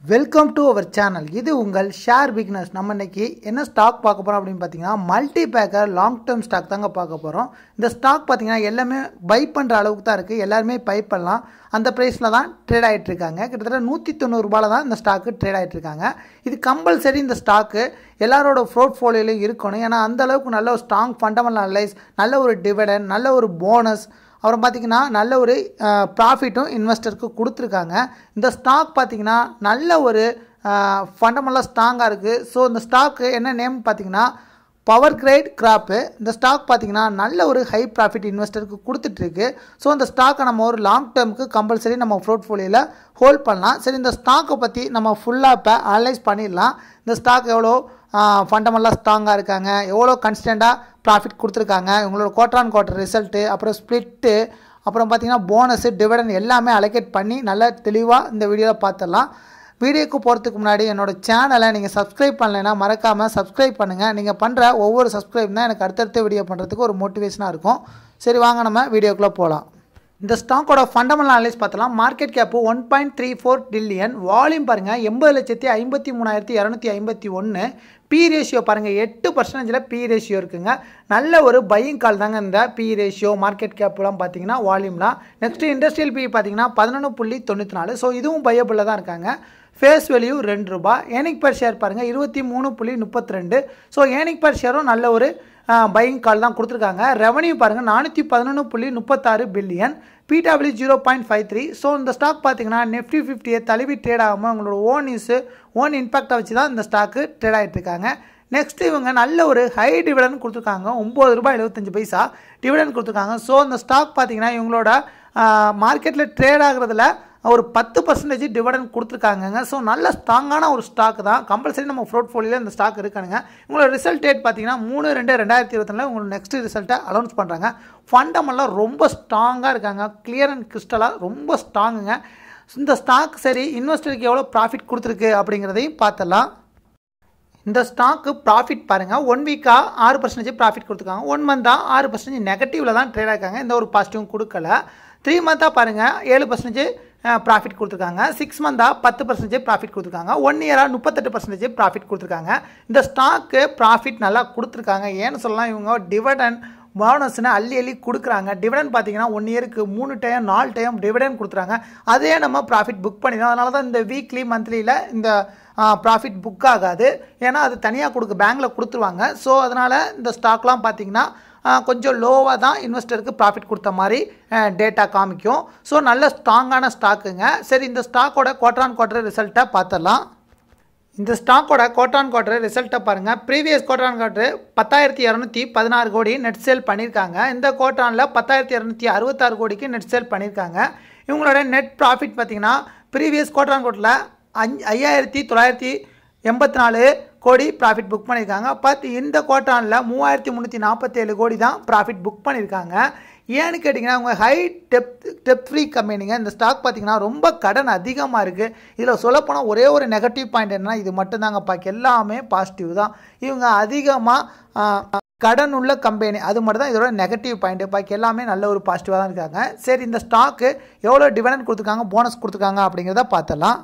welcome to our channel இது உங்கள் share bigness நம்ம இன்னைக்கு என்ன ஸ்டாக் பார்க்க போகிறோம் அப்படின்னு பார்த்தீங்கன்னா multi bagger long term stock தாங்க பார்க்க போகிறோம் இந்த ஸ்டாக் பார்த்தீங்கன்னா எல்லாமே பை பண்ணுற அளவுக்கு தான் இருக்குது எல்லாருமே பை பண்ணலாம் அந்த ப்ரைஸில் தான் ட்ரேட் ஆகிட்டு இருக்காங்க கிட்டத்தட்ட நூற்றி தொண்ணூறுபாவில் தான் இந்த ஸ்டாக்கு ட்ரேட் ஆகிட்டு இருக்காங்க இது கம்பல்சரி இந்த ஸ்டாக்கு எல்லாரோட போர்ட்ஃபோலியோலையும் இருக்கணும் ஏன்னா அந்த அளவுக்கு நல்ல ஒரு ஸ்ட்ராங் ஃபண்டமெண்டல் அனலைஸ் நல்ல ஒரு டிவிடன் நல்ல ஒரு போனஸ் அப்புறம் பார்த்திங்கன்னா நல்ல ஒரு ப்ராஃபிட்டும் இன்வெஸ்டருக்கு கொடுத்துருக்காங்க இந்த ஸ்டாக் பார்த்திங்கன்னா நல்ல ஒரு ஃபண்டமெண்டலாக ஸ்ட்ராங்காக இருக்குது ஸோ இந்த ஸ்டாக்கு என்ன நேம் பார்த்திங்கன்னா பவர் கிரேட் கிராப்பு இந்த ஸ்டாக் பார்த்திங்கன்னா நல்ல ஒரு ஹை ப்ராஃபிட் இன்வெஸ்டருக்கு கொடுத்துட்ருக்கு ஸோ இந்த ஸ்டாக்கை நம்ம ஒரு லாங் டேர்முக்கு கம்பல்சரி நம்ம போர்ட்ஃபோலியோவில் ஹோல்ட் பண்ணலாம் சரி இந்த ஸ்டாக்கை பற்றி நம்ம ஃபுல்லாக இப்போ அனலைஸ் பண்ணிடலாம் இந்த ஸ்டாக் எவ்வளோ ஃபண்டமெண்டலாக ஸ்ட்ராங்காக இருக்காங்க எவ்வளோ கன்ஸ்டண்ட்டாக ப்ராஃபிட் கொடுத்துருக்காங்க இவங்களோட குவார்டர் ஆன் குவார்டர் ரிசல்ட்டு அப்புறம் ஸ்ப்ளிட்டு அப்புறம் பார்த்திங்கன்னா போனஸு டிவிடன் எல்லாமே அலோகேட் பண்ணி நல்லா தெளிவாக இந்த வீடியோவில் பார்த்துடலாம் வீடியோக்கு போகிறதுக்கு முன்னாடி என்னோடய சேனலை நீங்கள் சப்ஸ்கிரைப் பண்ணலைன்னா மறக்காமல் சப்ஸ்கிரைப் பண்ணுங்கள் நீங்கள் பண்ணுற ஒவ்வொரு சப்ஸ்கிரைப் தான் எனக்கு அடுத்தடுத்த வீடியோ பண்ணுறதுக்கு ஒரு மோட்டிவேஷனாக இருக்கும் சரி வாங்க நம்ம வீடியோக்குள்ளே போகலாம் இந்த ஸ்டாக்கோட ஃபண்டமெண்டல் அனலைஸ் பார்த்தலாம் market cap one point three four trillion volume பாருங்கள் எண்பது லட்சத்தி ஐம்பத்தி மூணாயிரத்தி இரநூத்தி ஐம்பத்தி ஒன்று பி ரேஷியோ பாருங்கள் எட்டு பர்சன்டேஜில் பி ரேஷியோ இருக்குங்க நல்ல ஒரு பையிங் கால் தாங்க இந்த பி ரேஷியோ மார்க்கெட் கேப்லாம் பார்த்தீங்கன்னா வால்யூம்லாம் நெக்ஸ்ட்டு இண்டஸ்ட்ரியல் பி பார்த்தீங்கன்னா பதினொன்று புள்ளி தொண்ணூற்றி நாலு ஸோ இதுவும் பையபிளில் தான் இருக்காங்க ஃபேஸ் வேல்யூ ரெண்டு ரூபா ஏனிக் பர் ஷேர் பாருங்கள் இருபத்தி மூணு புள்ளி முப்பத்தி ரெண்டு ஸோ ஏனிக் பர் ஷேரும் நல்ல ஒரு பையிங் கால் தான் கொடுத்துருக்காங்க ரெவன்யூ பாருங்கள் நானூற்றி பதினொன்று புள்ளி முப்பத்தாறு billion P W zero point five three so இந்த ஸ்டாக் பார்த்தீங்கன்னா நிஃப்டி ஃபிஃப்டியை தழுவி ட்ரேட் ஆகாமல் உங்களோட ஓன் இஸு ஓன் இம்பேக்டை வச்சு தான் இந்த ஸ்டாக்கு ட்ரேட் ஆகிட்டு இருக்காங்க நெக்ஸ்ட் இவங்க நல்ல ஒரு ஹை டிவிடன் கொடுத்துருக்காங்க ஒம்பது ரூபாய் எழுபத்தஞ்சு பைசா டிவிடன் கொடுத்துருக்காங்க ஸோ இந்த ஸ்டாக் பார்த்தீங்கன்னா இவங்களோட மார்க்கெட்டில் ட்ரேட் ஆகுறதுல ஒரு பத்து பர்சன்டேஜ் டிவிடன் கொடுத்துருக்காங்கங்க ஸோ நல்ல ஸ்ட்ராங்கான ஒரு ஸ்டாக் தான் கம்பல்சரி நம்ம போர்ட்ஃபோலியோவில் இந்த ஸ்டாக் இருக்கானுங்க உங்களோட ரிசல்ட் டேட் பார்த்தீங்கன்னா மூணு ரெண்டு ரெண்டாயிரத்தி இருபத்தில உங்களுக்கு நெக்ஸ்ட் ரிசல்ட்டை அனௌன்ஸ் பண்ணுறாங்க ஃபண்டமெல்லாம் ரொம்ப ஸ்ட்ராங்காக இருக்காங்க கிளியர் அண்ட் கிறிஸ்டலாக ரொம்ப ஸ்ட்ராங்குங்க இந்த ஸ்டாக் சரி இன்வெஸ்டருக்கு எவ்வளோ ப்ராஃபிட் கொடுத்துருக்கு அப்படிங்கிறதையும் பார்த்துடலாம் இந்த ஸ்டாக்கு ப்ராஃபிட் பாருங்கள் ஒன் வீக்காக ஆறு பர்சன்டேஜ் ப்ராஃபிட் கொடுத்துருக்காங்க ஒன் மந்தாக ஆறு பர்சன்டேஜ் நெகட்டிவில் தான் ட்ரேட் ஆக்காங்க எந்த ஒரு பாசிட்டிவும் கொடுக்கல த்ரீ மந்த்தாக பாருங்கள் ஏழு பர்சன்டேஜ் ப்ராஃபிட் கொடுத்துருக்காங்க சிக்ஸ் மந்தாக பத்து பர்சன்டேஜ் ப்ராஃபிட் கொடுத்துருக்காங்க ஒன் இயராக முப்பத்தெட்டு பர்சன்டேஜ் ப்ராஃபிட் கொடுத்துருக்காங்க இந்த ஸ்டாக்கு ப்ராஃபிட் நல்லா கொடுத்துருக்காங்க ஏன்னு சொல்லலாம் இவங்க டிவிடன் போனஸ்னு அள்ளி அள்ளி கொடுக்குறாங்க டிவிடன் பார்த்தீங்கன்னா ஒன் இயருக்கு மூணு டைம் நாலு டைம் டிவிடன் கொடுத்துறாங்க அதே நம்ம ப்ராஃபிட் புக் பண்ணிடுறோம் அதனால தான் இந்த வீக்லி மந்த்லியில் இந்த ப்ராஃபிட் புக் ஆகாது ஏன்னா அது தனியாக கொடுக்க பேங்க்கில் கொடுத்துருவாங்க ஸோ அதனால் இந்த ஸ்டாக்லாம் பார்த்தீங்கன்னா கொஞ்சம் லோவாக தான் இன்வெஸ்டருக்கு ப்ராஃபிட் கொடுத்த மாதிரி டேட்டா காமிக்கும் ஸோ நல்ல ஸ்ட்ராங்கான ஸ்டாக்குங்க சரி இந்த ஸ்டாக்கோட குவார்டர் ஆன் குவார்டர் ரிசல்ட்டை பார்த்துடலாம் இந்த ஸ்டாக்கோட கோட்டான் குவார்டர் ரிசல்ட்டை பாருங்கள் ப்ரீவியஸ் கோட்டான் குவார்டர் பத்தாயிரத்தி இரநூத்தி பதினாறு கோடி நெட் சேல் பண்ணியிருக்காங்க இந்த கோட்டானில் பத்தாயிரத்தி இரநூத்தி அறுபத்தாறு கோடிக்கு நெட் சேல் பண்ணியிருக்காங்க இவங்களோட நெட் ப்ராஃபிட் பார்த்தீங்கன்னா ப்ரீவியஸ் கோட்டான் குவார்டரில் அஞ்சு ஐயாயிரத்தி தொள்ளாயிரத்தி எண்பத்தி நாலு கோடி ப்ராஃபிட் புக் பண்ணியிருக்காங்க பட் இந்த கோட்டானில் மூவாயிரத்தி முந்நூற்றி நாற்பத்தேழு கோடி தான் ப்ராஃபிட் புக் பண்ணியிருக்காங்க ஏன்னு கேட்டிங்கன்னா அவங்க ஹை டெப்த் டெப்த் ஃப்ரீ கம்பெனிங்க இந்த ஸ்டாக் பார்த்தீங்கன்னா ரொம்ப கடன் அதிகமாக இருக்குது இதில் சொல்லப்போனால் ஒரே ஒரு நெகட்டிவ் பாயிண்ட் என்னன்னா இது மட்டும்தாங்க பாக்கி எல்லாமே பாசிட்டிவ் தான் இவங்க அதிகமாக கடன் உள்ள கம்பெனி அது மட்டும் தான் இதோட நெகட்டிவ் பாயிண்ட் பாக்கி எல்லாமே நல்ல ஒரு பாசிட்டிவாக தான் இருக்காங்க சரி இந்த ஸ்டாக்கு எவ்வளோ டிவிடன் கொடுத்துருக்காங்க போனஸ் கொடுத்துருக்காங்க அப்படிங்கிறத பார்த்துடலாம்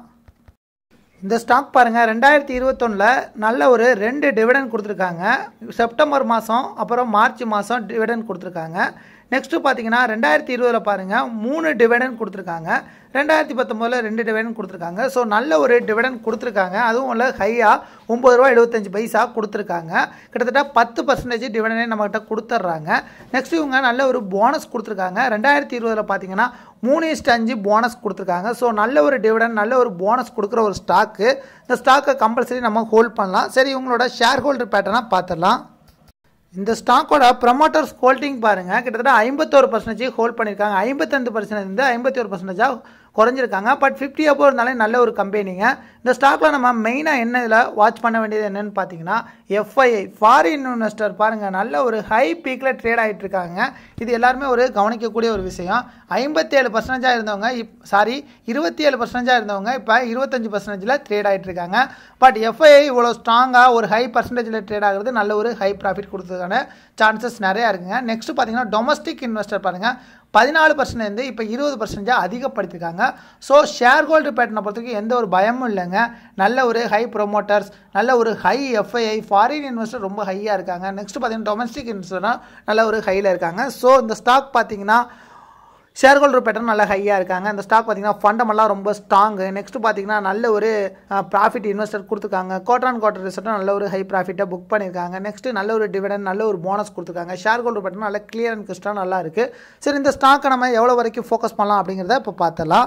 இந்த ஸ்டாக் பாருங்கள் ரெண்டாயிரத்தி இருபத்தொன்னில் நல்ல ஒரு ரெண்டு டிவிடன் கொடுத்துருக்காங்க செப்டம்பர் மாதம் அப்புறம் மார்ச் மாதம் டிவிடன் கொடுத்துருக்காங்க நெக்ஸ்ட்டு பார்த்தீங்கன்னா ரெண்டாயிரத்தி இருபதில் பாருங்கள் மூணு டிவிடன் கொடுத்துருக்காங்க ரெண்டாயிரத்தி பத்தொம்போதில் ரெண்டு டிவிடன் கொடுத்துருக்காங்க ஸோ நல்ல ஒரு டிவிடன் கொடுத்துருக்காங்க அதுவும் இல்லை ஹையாக ஒம்பது ரூபா எழுபத்தஞ்சு பைசா கொடுத்துருக்காங்க கிட்டத்தட்ட பத்து பர்சன்டேஜ் டிவிடனே நம்மகிட்ட கொடுத்துட்றாங்க நெக்ஸ்ட் இவங்க நல்ல ஒரு போனஸ் கொடுத்துருக்காங்க ரெண்டாயிரத்தி இருபதில் பார்த்தீங்கன்னா மூணு இஸ்ட் அஞ்சு போனஸ் கொடுத்துருக்காங்க ஸோ நல்ல ஒரு டிவிடன் நல்ல ஒரு போனஸ் கொடுக்குற ஒரு ஸ்டாக்கு இந்த ஸ்டாக்கை கம்பல்சரி நம்ம ஹோல்ட் பண்ணலாம் சரி இவங்களோட ஷேர் ஹோல்டர் பேட்டர்னாக பார்த்துடலாம் இந்த ஸ்டாக்கோட ப்ரமோட்டர்ஸ் ஹோல்டிங் பாருங்கள் கிட்டத்தட்ட ஐம்பத்தோரு பர்சன்டேஜ் ஹோல்ட் பண்ணியிருக்காங்க ஐம்பத்தஞ்சு பர்சன்டேஜ் இருந்து ஐம்பத்தி ஒரு பர்சன்டேஜாக குறைஞ்சிருக்காங்க பட் ஃபிஃப்டி அப்போ இருந்தாலே நல்ல ஒரு கம்பெனிங்க இந்த ஸ்டாக்கில் நம்ம மெயினாக என்ன இதில் வாட்ச் பண்ண வேண்டியது என்னென்னு பார்த்தீங்கன்னா எஃப்ஐஐ ஃபாரின் இன்வெஸ்டர் பாருங்கள் நல்ல ஒரு ஹை பீக்கில் ட்ரேட் ஆகிட்டு இருக்காங்க இது எல்லாருமே ஒரு கவனிக்கக்கூடிய ஒரு விஷயம் ஐம்பத்தேழு பர்சன்டேஜாக இருந்தவங்க இப் சாரி இருபத்தி ஏழு பர்சன்டேஜாக இருந்தவங்க இப்போ இருபத்தஞ்சு பர்சன்டேஜில் ட்ரேட் ஆகிட்டு இருக்காங்க பட் எஃப்ஐஐ இவ்வளோ ஸ்ட்ராங்காக ஒரு ஹை பர்சன்டேஜில் ட்ரேட் ஆகிறது நல்ல ஒரு ஹை ப்ராஃபிட் கொடுத்ததுக்கான சான்சஸ் நிறையா இருக்குங்க நெக்ஸ்ட் பார்த்தீங்கன்னா டொமஸ்டிக் இன்வெஸ்டர் பாருங்கள் பதினாலு பர்சன்ட்லேருந்து இப்போ இருபது பர்சன்டேஜ் அதிகப்படுத்திருக்காங்க ஸோ ஷேர் ஹோல்டர் பேட்டர்னை பொறுத்தவரைக்கும் எந்த ஒரு பயமும் இல்லைங்க நல்ல ஒரு ஹை ப்ரொமோட்டர்ஸ் நல்ல ஒரு ஹை எஃப்ஐஐ ஃபாரின் இன்வெஸ்டர் ரொம்ப ஹையாக இருக்காங்க நெக்ஸ்ட் பார்த்தீங்கன்னா டொமஸ்டிக் இன்வெஸ்டர்னா நல்ல ஒரு ஹையில் இருக்காங்க ஸோ இந்த ஸ்டாக் பார்த்தீங்கன்னா ஷேர் ஹோல்டர் பேட்டர்ன் நல்லா ஹையாக இருக்காங்க இந்த ஸ்டாக் பார்த்தீங்கன்னா ஃபண்டமெல்லாம் ரொம்ப ஸ்ட்ராங்கு நெக்ஸ்ட் பார்த்தீங்கன்னா நல்ல ஒரு ப்ராஃபிட் இன்வெஸ்டர் கொடுத்துருக்காங்க குவார்டர் அண்ட் குவார்டர் ரிசல்ட்டும் நல்ல ஒரு ஹை ப்ராஃபிட்டை புக் பண்ணியிருக்காங்க நெக்ஸ்ட் நல்ல ஒரு டிவிடன் நல்ல ஒரு போனஸ் கொடுத்துருக்காங்க ஷேர் ஹோல்டர் பேட்டர்ன் நல்ல கிளியர் அண்ட் கிறிஸ்டாக நல்லா இருக்குது சரி இந்த ஸ்டாக்கை நம்ம எவ்வளோ வரைக்கும் ஃபோக்கஸ் பண்ணலாம் அப்படிங்கிறத இப்போ பார்த்தலாம்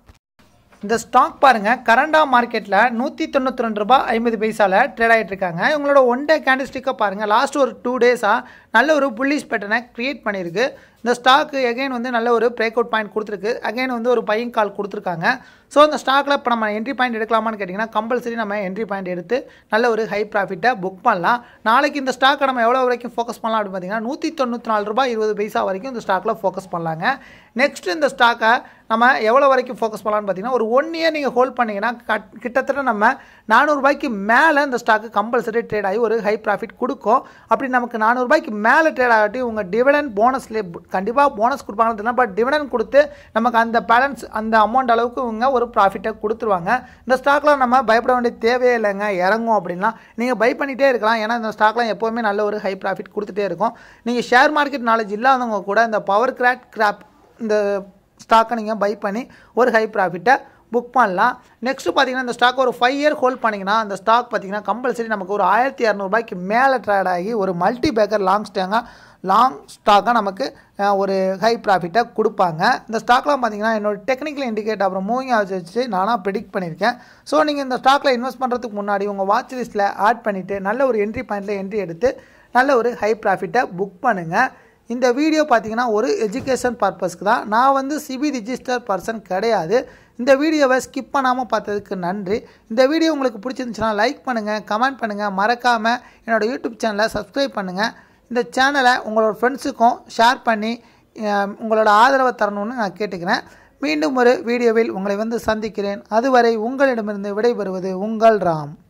இந்த ஸ்டாக் பாருங்கள் கரண்டாக மார்க்கெட்டில் நூற்றி தொண்ணூற்றி ரெண்டு ரூபாய் ஐம்பது பைசாவில் ட்ரேட் ஆகிட்டு இருக்காங்க இவங்களோட ஒன் டே கேண்டிஸ்டிக்கை பாருங்கள் லாஸ்ட் ஒரு டூ டேஸாக நல்ல ஒரு புல்லிஷ் பேட்டர்னை க்ரியேட் பண்ணியிருக்கு இந்த ஸ்டாக்கு எகைன் வந்து நல்ல ஒரு பிரேக் அவுட் பாயிண்ட் கொடுத்துருக்கு அகைன் வந்து ஒரு பையிங் கால் கொடுத்துருக்காங்க ஸோ அந்த ஸ்டாக்கில் இப்போ நம்ம என்ட்ரி பாயிண்ட் எடுக்கலாமான்னு கேட்டிங்கன்னா கம்பல்சரி நம்ம என்ட்ரி பாயிண்ட் எடுத்து நல்ல ஒரு ஹை ப்ராஃபிட்டை புக் பண்ணலாம் நாளைக்கு இந்த ஸ்டாக்கை நம்ம எவ்வளோ வரைக்கும் ஃபோக்கஸ் பண்ணலாம் அப்படின்னு பார்த்தீங்கன்னா நூற்றி தொண்ணூற்றி நாலு ரூபாய் இருபது பைசா வரைக்கும் இந்த ஸ்டாக்கில் ஃபோக்கஸ் பண்ணலாங்க நெக்ஸ்ட் இந்த ஸ்டாக்கை நம்ம எவ்வளோ வரைக்கும் ஃபோக்கஸ் பண்ணலாம்னு பார்த்தீங்கன்னா ஒரு ஒன் இயர் நீங்கள் ஹோல்ட் பண்ணிங்கன்னா கட் கிட்டத்தட்ட நம்ம நானூறுபாய்க்கு மேலே இந்த ஸ்டாக்கு கம்பல்சரி ட்ரேட் ஆகி ஒரு ஹை ப்ராஃபிட் கொடுக்கும் அப்படி நமக்கு நானூறுபாய்க்கு மேலே ட்ரேட் ஆகட்டி உங்கள் டிவிடன் போனஸ்லேயே கண்டிப்பாக போனஸ் கொடுப்பாங்கன்னு தெரியல பட் டிவிடன் கொடுத்து நமக்கு அந்த பேலன்ஸ் அந்த அமௌண்ட் அளவுக்கு இவங்க ஒரு ப்ராஃபிட்டை கொடுத்துருவாங்க இந்த ஸ்டாக்லாம் நம்ம பயப்பட வேண்டிய தேவையே இல்லைங்க இறங்கும் அப்படின்னா நீங்கள் பை பண்ணிகிட்டே இருக்கலாம் ஏன்னா இந்த ஸ்டாக்லாம் எப்போவுமே நல்ல ஒரு ஹை ப்ராஃபிட் கொடுத்துட்டே இருக்கும் நீங்கள் ஷேர் மார்க்கெட் நாலேஜ் இல்லாதவங்க கூட இந்த பவர் கிராட் கிராப் இந்த ஸ்டாக்கை நீங்கள் பை பண்ணி ஒரு ஹை ப்ராஃபிட்டை புக் பண்ணலாம் நெக்ஸ்ட்டு பார்த்தீங்கன்னா இந்த ஸ்டாக் ஒரு ஃபைவ் இயர் ஹோல்ட் பண்ணிங்கன்னா அந்த ஸ்டாக் பார்த்தீங்கன்னா கம்பல்சரி நமக்கு ஒரு ஆயிரத்தி இரநூறுபாய்க்கு மேலே ட்ரேட் ஆகி ஒரு மல்டி பேக்கர் லாங் ஸ்டாங்காக லாங் ஸ்டாக்காக நமக்கு ஒரு ஹை ப்ராஃபிட்டை கொடுப்பாங்க இந்த ஸ்டாக்லாம் பார்த்தீங்கன்னா என்னோட டெக்னிக்கல் இண்டிகேட் அப்புறம் மூவிங் ஆவரேஜ் வச்சு நானாக ப்ரிடிக்ட் பண்ணியிருக்கேன் ஸோ நீங்கள் இந்த ஸ்டாக்கில் இன்வெஸ்ட் பண்ணுறதுக்கு முன்னாடி உங்கள் வாட்ச் லிஸ்ட்டில் ஆட் பண்ணிவிட்டு நல்ல ஒரு என்ட்ரி பாயிண்ட்டில் என்ட்ரி எடுத்து நல்ல ஒரு ஹை ப்ராஃபிட்டை புக் பண்ணுங்கள் இந்த வீடியோ பார்த்தீங்கன்னா ஒரு எஜுகேஷன் பர்பஸ்க்கு தான் நான் வந்து சிபி ரிஜிஸ்டர் பர்சன் கிடையாது இந்த வீடியோவை ஸ்கிப் பண்ணாமல் பார்த்ததுக்கு நன்றி இந்த வீடியோ உங்களுக்கு பிடிச்சிருந்துச்சுன்னா லைக் பண்ணுங்கள் கமெண்ட் பண்ணுங்கள் மறக்காமல் என்னோடய யூடியூப் சேனலை சப்ஸ்கிரைப் பண்ணுங்கள் இந்த சேனலை உங்களோட ஃப்ரெண்ட்ஸுக்கும் ஷேர் பண்ணி உங்களோட ஆதரவை தரணும்னு நான் கேட்டுக்கிறேன் மீண்டும் ஒரு வீடியோவில் உங்களை வந்து சந்திக்கிறேன் அதுவரை உங்களிடமிருந்து விடைபெறுவது உங்கள் ராம்